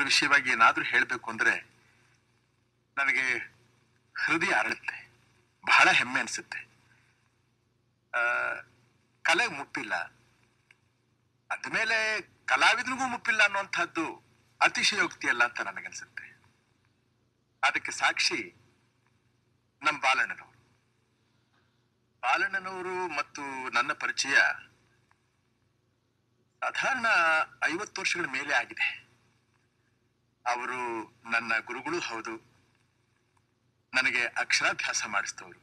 ವಿಷಯವಾಗಿ ಏನಾದ್ರೂ ಹೇಳಬೇಕು ಅಂದ್ರೆ ನನಗೆ ಹೃದಯ ಅರಳುತ್ತೆ ಬಹಳ ಹೆಮ್ಮೆ ಅನ್ಸುತ್ತೆ ಆ, ಕಲೆಗೆ ಮುಪ್ಪಿಲ್ಲ ಅದ್ಮೇಲೆ ಕಲಾವಿದನಿಗೂ ಮುಪ್ಪಿಲ್ಲ ಅನ್ನುವಂಥದ್ದು ಅತಿಶಯೋಕ್ತಿ ಅಲ್ಲ ಅಂತ ನನಗನ್ಸುತ್ತೆ ಅದಕ್ಕೆ ಸಾಕ್ಷಿ ನಮ್ಮ ಬಾಲಣ್ಣನವರು ಬಾಲಣ್ಣನವರು ಮತ್ತು ನನ್ನ ಪರಿಚಯ ಸಾಧಾರಣ ಐವತ್ತು ವರ್ಷಗಳ ಮೇಲೆ ಆಗಿದೆ ಅವರು ನನ್ನ ಗುರುಗಳು ಹೌದು ನನಗೆ ಅಕ್ಷರಾಭ್ಯಾಸ ಮಾಡಿಸಿದವರು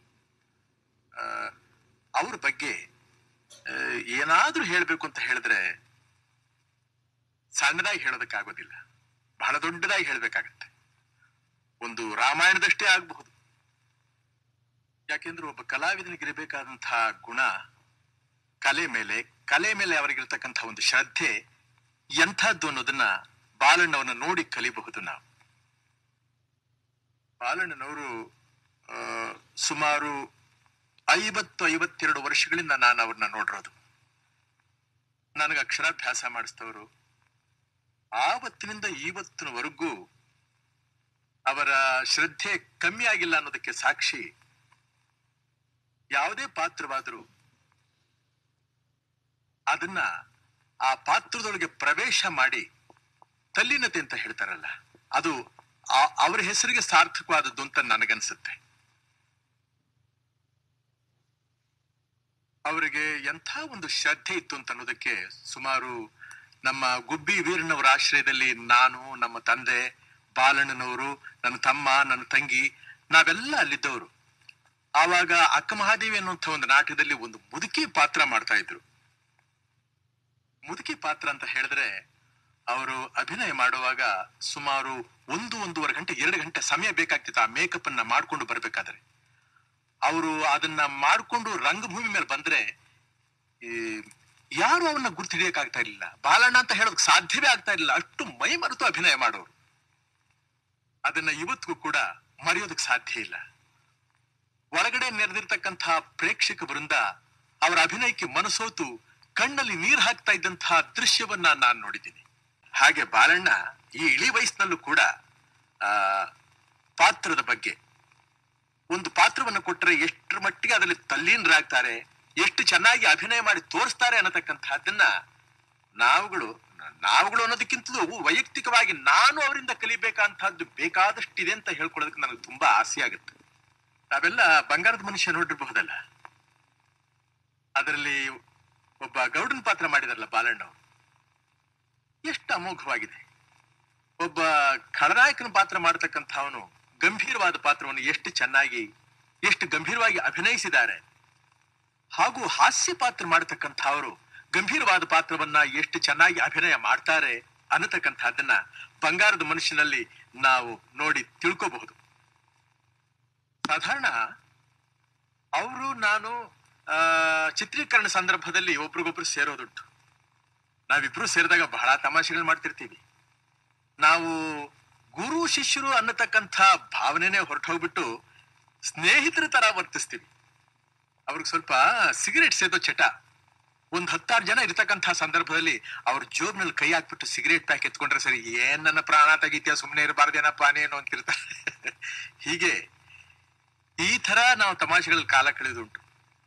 ಅವ್ರ ಬಗ್ಗೆ ಆ, ಏನಾದ್ರೂ ಹೇಳ್ಬೇಕು ಅಂತ ಹೇಳಿದ್ರೆ ಸಣ್ಣದಾಗಿ ಹೇಳೋದಕ್ಕಾಗೋದಿಲ್ಲ ಬಹಳ ದೊಡ್ಡದಾಗಿ ಹೇಳ್ಬೇಕಾಗತ್ತೆ ಒಂದು ರಾಮಾಯಣದಷ್ಟೇ ಆಗಬಹುದು ಯಾಕೆಂದ್ರೆ ಒಬ್ಬ ಕಲಾವಿದನಿಗಿರಬೇಕಾದಂತಹ ಗುಣ ಕಲೆ ಮೇಲೆ ಕಲೆ ಮೇಲೆ ಅವರಿಗಿರ್ತಕ್ಕಂಥ ಒಂದು ಶ್ರದ್ಧೆ ಎಂಥದ್ದು ಅನ್ನೋದನ್ನ ಬಾಲಣ್ಣವನ್ನ ನೋಡಿ ಕಲಿಬಹುದು ನಾವು ಬಾಲಣ್ಣನವರು ಆ, ಸುಮಾರು ಐವತ್ತು ಐವತ್ತೆರಡು ವರ್ಷಗಳಿಂದ ನಾನು ಅವ್ರನ್ನ ನೋಡಿರೋದು ನನಗೆ ಅಕ್ಷರಾಭ್ಯಾಸ ಮಾಡಿಸಿದವರು ಆವತ್ತಿನಿಂದ ಇವತ್ತಿನವರೆಗೂ ಅವರ ಶ್ರದ್ಧೆ ಕಮ್ಮಿ ಆಗಿಲ್ಲ ಅನ್ನೋದಕ್ಕೆ ಸಾಕ್ಷಿ ಯಾವುದೇ ಪಾತ್ರವಾದರೂ ಅದನ್ನ ಆ ಪಾತ್ರದೊಳಗೆ ಪ್ರವೇಶ ಮಾಡಿ ತಲ್ಲೀನತೆ ಅಂತ ಹೇಳ್ತಾರಲ್ಲ ಅದು ಆ- ಅವರ ಹೆಸರಿಗೆ ಸಾರ್ಥಕವಾದದ್ದು ಅಂತ ನನಗನ್ಸುತ್ತೆ ಅವರಿಗೆ ಎಂಥ ಒಂದು ಶ್ರದ್ಧೆ ಇತ್ತು ಅಂತ ಅನ್ನೋದಕ್ಕೆ ಸುಮಾರು ನಮ್ಮ ಗುಬ್ಬಿ ವೀರಣ್ಣವರ ಆಶ್ರಯದಲ್ಲಿ ನಾನು ನಮ್ಮ ತಂದೆ ಬಾಲಣ್ಣನವರು ನನ್ನ ತಮ್ಮ ನನ್ನ ತಂಗಿ ನಾವೆಲ್ಲ ಅಲ್ಲಿದ್ದವರು ಆವಾಗ ಅಕ್ಕ ಮಹಾದೇವಿ ಅನ್ನುವಂಥ ಒಂದು ನಾಟಕದಲ್ಲಿ ಒಂದು ಮುದುಕಿ ಪಾತ್ರ ಮಾಡ್ತಾ ಇದ್ರು ಮುದುಕಿ ಪಾತ್ರ ಅಂತ ಹೇಳಿದ್ರೆ ಅವರು ಅಭಿನಯ ಮಾಡುವಾಗ ಸುಮಾರು ಒಂದು ಒಂದೂವರೆ ಗಂಟೆ ಎರಡು ಗಂಟೆ ಸಮಯ ಬೇಕಾಗ್ತಿತ್ತು ಆ ಮೇಕಪ್ ಅನ್ನ ಮಾಡ್ಕೊಂಡು ಬರ್ಬೇಕಾದ್ರೆ ಅವರು ಅದನ್ನ ಮಾಡ್ಕೊಂಡು ರಂಗಭೂಮಿ ಮೇಲೆ ಬಂದ್ರೆ ಈ, ಯಾರು ಅವನ್ನ ಗುರ್ತಿಡಿಯಕ್ಕಾಗ್ತಾ ಇರ್ಲಿಲ್ಲ ಬಾಲಣ್ಣ ಅಂತ ಹೇಳೋದಕ್ಕೆ ಸಾಧ್ಯವೇ ಆಗ್ತಾ ಇರಲಿಲ್ಲ ಅಷ್ಟು ಮೈ ಮರೆತು ಅಭಿನಯ ಮಾಡೋರು ಅದನ್ನ ಇವತ್ತಿಗೂ ಕೂಡ ಮರೆಯೋದಕ್ಕೆ ಸಾಧ್ಯ ಇಲ್ಲ ಒಳಗಡೆ ನೆರೆದಿರ್ತಕ್ಕಂತಹ ಪ್ರೇಕ್ಷಕ ವೃಂದ ಅವರ ಅಭಿನಯಕ್ಕೆ ಮನಸೋತು ಕಣ್ಣಲ್ಲಿ ನೀರು ಹಾಕ್ತಾ ಇದ್ದಂತಹ ದೃಶ್ಯವನ್ನ ನಾನು ನೋಡಿದ್ದೀನಿ ಹಾಗೆ ಬಾಲಣ್ಣ ಈ ಇಳಿ ವಯಸ್ಸಿನಲ್ಲೂ ಕೂಡ ಆ ಪಾತ್ರದ ಬಗ್ಗೆ ಒಂದು ಪಾತ್ರವನ್ನು ಕೊಟ್ಟರೆ ಎಷ್ಟರ ಮಟ್ಟಿಗೆ ಅದರಲ್ಲಿ ತಲ್ಲೀನರಾಗ್ತಾರೆ ಎಷ್ಟು ಚೆನ್ನಾಗಿ ಅಭಿನಯ ಮಾಡಿ ತೋರಿಸ್ತಾರೆ ಅನ್ನತಕ್ಕಂತಹದ್ದನ್ನ ನಾವುಗಳು ನಾವುಗಳು ಅನ್ನೋದಕ್ಕಿಂತಲೂ ವೈಯಕ್ತಿಕವಾಗಿ ನಾನು ಅವರಿಂದ ಕಲಿಬೇಕಂತಹದ್ದು ಬೇಕಾದಷ್ಟಿದೆ ಅಂತ ಹೇಳ್ಕೊಳ್ಳೋದಕ್ಕೆ ನನಗೆ ತುಂಬಾ ಆಸೆ ಆಗುತ್ತೆ ನಾವೆಲ್ಲ ಬಂಗಾರದ ಮನುಷ್ಯ ನೋಡಿರಬಹುದಲ್ಲ ಅದರಲ್ಲಿ ಒಬ್ಬ ಗೌಡನ್ ಪಾತ್ರ ಮಾಡಿದಾರಲ್ಲ ಬಾಲಣ್ಣವರು ಎಷ್ಟು ಅಮೋಘವಾಗಿದೆ ಒಬ್ಬ ಖಳನಾಯಕನ ಪಾತ್ರ ಮಾಡತಕ್ಕಂಥವನು ಗಂಭೀರವಾದ ಪಾತ್ರವನ್ನು ಎಷ್ಟು ಚೆನ್ನಾಗಿ ಎಷ್ಟು ಗಂಭೀರವಾಗಿ ಅಭಿನಯಿಸಿದ್ದಾರೆ ಹಾಗೂ ಹಾಸ್ಯ ಪಾತ್ರ ಮಾಡತಕ್ಕಂಥವರು ಗಂಭೀರವಾದ ಪಾತ್ರವನ್ನ ಎಷ್ಟು ಚೆನ್ನಾಗಿ ಅಭಿನಯ ಮಾಡ್ತಾರೆ ಅನ್ನತಕ್ಕಂಥದ್ದನ್ನ ಬಂಗಾರದ ಮನುಷ್ಯನಲ್ಲಿ ನಾವು ನೋಡಿ ತಿಳ್ಕೋಬಹುದು ಸಾಧಾರಣ ಅವರು ನಾನು ಆ, ಚಿತ್ರೀಕರಣ ಸಂದರ್ಭದಲ್ಲಿ ಒಬ್ರಿಗೊಬ್ರು ಸೇರೋದುಂಟು ನಾವಿಬ್ರು ಸೇರಿದಾಗ ಬಹಳ ತಮಾಷೆಗಳು ಮಾಡ್ತಿರ್ತೀವಿ ನಾವು ಗುರು ಶಿಷ್ಯರು ಅನ್ನತಕ್ಕಂಥ ಭಾವನೆನೇ ಹೊರಟು ಹೋಗ್ಬಿಟ್ಟು ಸ್ನೇಹಿತರ ತರ ವರ್ತಿಸ್ತೀವಿ ಅವ್ರಿಗೆ ಸ್ವಲ್ಪ ಸಿಗರೇಟ್ ಸೇದೋ ಚಟ ಒಂದ್ ಹತ್ತಾರು ಜನ ಇರ್ತಕ್ಕಂಥ ಸಂದರ್ಭದಲ್ಲಿ ಅವ್ರ ಜೋಬ್ನಲ್ಲಿ ಕೈ ಹಾಕ್ಬಿಟ್ಟು ಸಿಗರೇಟ್ ಪ್ಯಾಕ್ ಎತ್ಕೊಂಡ್ರೆ ಸರಿ ಏನ್ ನನ್ನ ಪ್ರಾಣ ತೆಗಿತೀಯ ಸುಮ್ಮನೆ ಇರಬಾರ್ದೇನಪ್ಪ ನೀನು ಅಂತಿರ್ತಾರೆ ಹೀಗೆ ಈ ತರ ನಾವು ತಮಾಷೆಗಳಲ್ಲಿ ಕಾಲ ಕಳೆದುಂಟು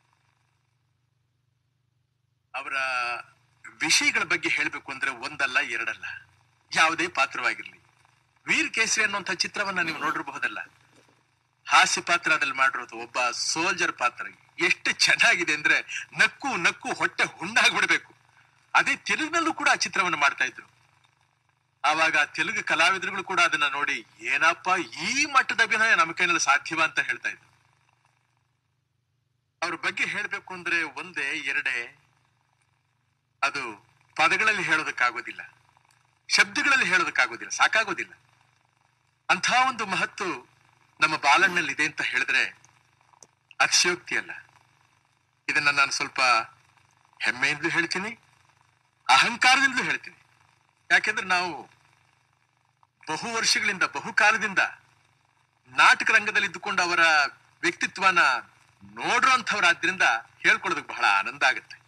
ಅವರ ವಿಷಯಗಳ ಬಗ್ಗೆ ಹೇಳಬೇಕು ಅಂದ್ರೆ ಒಂದಲ್ಲ ಎರಡಲ್ಲ ಯಾವುದೇ ಪಾತ್ರವಾಗಿರ್ಲಿ ವೀರ್ ಕೇಸರಿ ಅನ್ನುವಂಥ ಚಿತ್ರವನ್ನ ನೀವು ನೋಡಿರಬಹುದಲ್ಲ ಹಾಸ್ಯ ಪಾತ್ರ ಅದ್ರಲ್ಲಿ ಮಾಡಿರೋದು ಒಬ್ಬ ಸೋಲ್ಜರ್ ಪಾತ್ರ ಎಷ್ಟು ಚೆನ್ನಾಗಿದೆ ಅಂದ್ರೆ ನಕ್ಕು ನಕ್ಕು ಹೊಟ್ಟೆ ಹುಣ್ಣಾಗ್ಬಿಡ್ಬೇಕು ಅದೇ ತೆಲುಗಿನಲ್ಲೂ ಕೂಡ ಆ ಚಿತ್ರವನ್ನು ಮಾಡ್ತಾ ಇದ್ರು ಆವಾಗ ತೆಲುಗು ಕಲಾವಿದರುಗಳು ಕೂಡ ಅದನ್ನ ನೋಡಿ ಏನಪ್ಪ ಈ ಮಟ್ಟದ ಅಭಿನಯ ನಮ್ಮ ಕೈನಲ್ಲಿ ಸಾಧ್ಯವ ಅಂತ ಹೇಳ್ತಾ ಇದ್ರು ಅವ್ರ ಬಗ್ಗೆ ಹೇಳ್ಬೇಕು ಅಂದ್ರೆ ಒಂದೇ ಎರಡೇ ಅದು ಪದಗಳಲ್ಲಿ ಹೇಳೋದಕ್ಕಾಗೋದಿಲ್ಲ ಶಬ್ದಗಳಲ್ಲಿ ಹೇಳೋದಕ್ಕಾಗೋದಿಲ್ಲ ಸಾಕಾಗೋದಿಲ್ಲ ಅಂಥ ಒಂದು ಮಹತ್ತು ನಮ್ಮ ಬಾಲಣ್ಣಲ್ಲಿ ಇದೆ ಅಂತ ಹೇಳಿದ್ರೆ ಅತಿಶಯೋಕ್ತಿ ಅಲ್ಲ ಇದನ್ನ ನಾನು ಸ್ವಲ್ಪ ಹೆಮ್ಮೆಯಿಂದಲೂ ಹೇಳ್ತೀನಿ ಅಹಂಕಾರದಿಂದಲೂ ಹೇಳ್ತೀನಿ ಯಾಕೆಂದ್ರೆ ನಾವು ಬಹು ವರ್ಷಗಳಿಂದ ಬಹುಕಾಲದಿಂದ ನಾಟಕ ರಂಗದಲ್ಲಿ ಇದ್ದುಕೊಂಡು ಅವರ ವ್ಯಕ್ತಿತ್ವನ ನೋಡುವಂಥವ್ರಾದ್ರಿಂದ ಹೇಳ್ಕೊಳ್ಳೋದಕ್ಕೆ ಬಹಳ ಆನಂದ ಆಗುತ್ತೆ